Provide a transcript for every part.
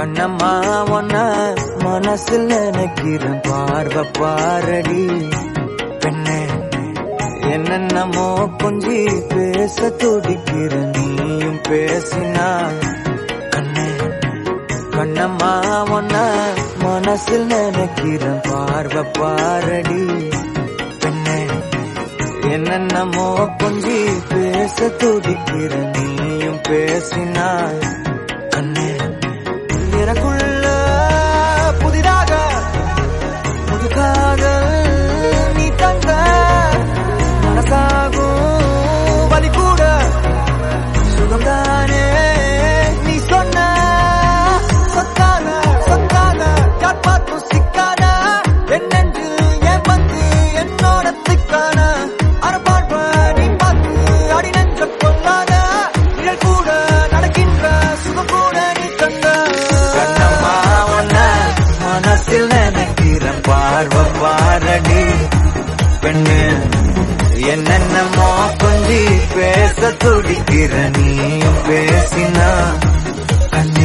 கண்ணம்மா ஒன்ன மனசில் நினைக்கிறேன் பார்வை பாரடி பெண்ணே என்னென்னமோ கொஞ்சி பேச துடிக்கிற நீயும் பேசினா கண்ணே கண்ணம்மா ஒன்ன மனசில் நினைக்கிறேன் பார்வை பாரடி பெண்ணே என்னென்னமோ கொஞ்சி பேச துடிக்கிற நீயும் பேசினா கண்ணே எனக்குள்ள புதிதாக புது காதல் நீ தந்த மனசாகும் வலி கூட சுகம்தானே நீ சொன்ன சொத்தான சொத்தான யார் பார்த்தும் சிக்கான என்னென்று என் வந்து என்னோட திக்கான அறப்பார்ப்ப நீ பார்த்து அடி நெஞ்ச கொள்ளாத நிழல் கூட நடக்கின்ற சுகம் கூட நீ தந்த கண்ணம்மா ஒன்ன மனசில் நினைக்கிற பார்வை பாரடி பெண்ணு என்னென்னமோ கொஞ்சி பேச துடிக்கிற நீயும் பேசினா கண்ணே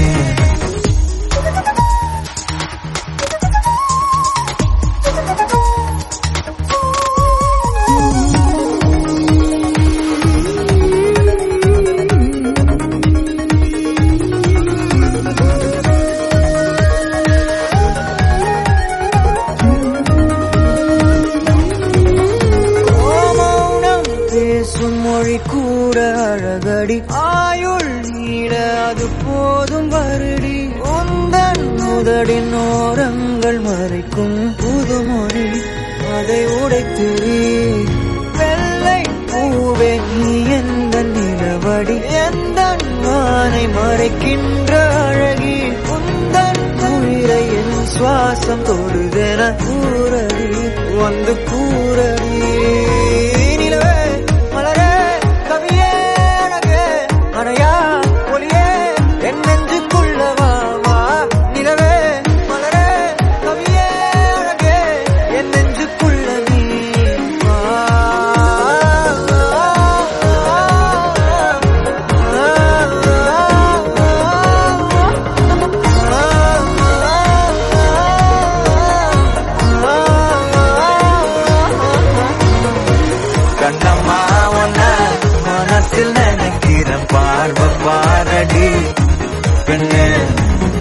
ஓ மௌனம் பேசும் மொழி கூட அழகடி ஆயுள் நீட அது போதும் வருடி உந்தன் முதடின் ஓரங்கள் மறைக்கும் புதுமொழி அதை உடைத்து வெள்ளை பூவே நீ எந்த நிலவடி எந்த வானை மறைக்கின்ற அழகி உந்தன் உயிரை என் சுவாசம் தொடுதென கூறடி வந்து கூறடி நிலவே மலரே கவியே அழகே அணையா ஒளியே என் நெஞ்சுக்குள்ள வா வா நிலவே மலரே கவியே அழகே என் நெஞ்சுக்குள்ள நீ வா கண்ணம்மா உன்ன மனசில் நினைக்கிற பார்வை பாரடி பெண்ணு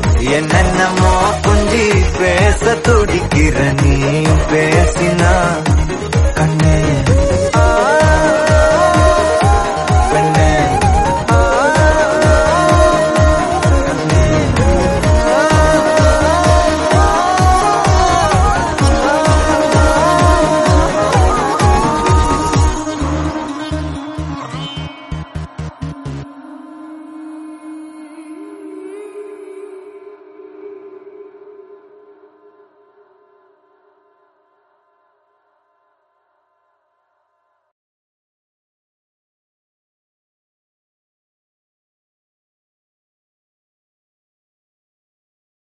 என்னென்னமோ குஞ்சி பேச துடிக்கிற நீ பேசினா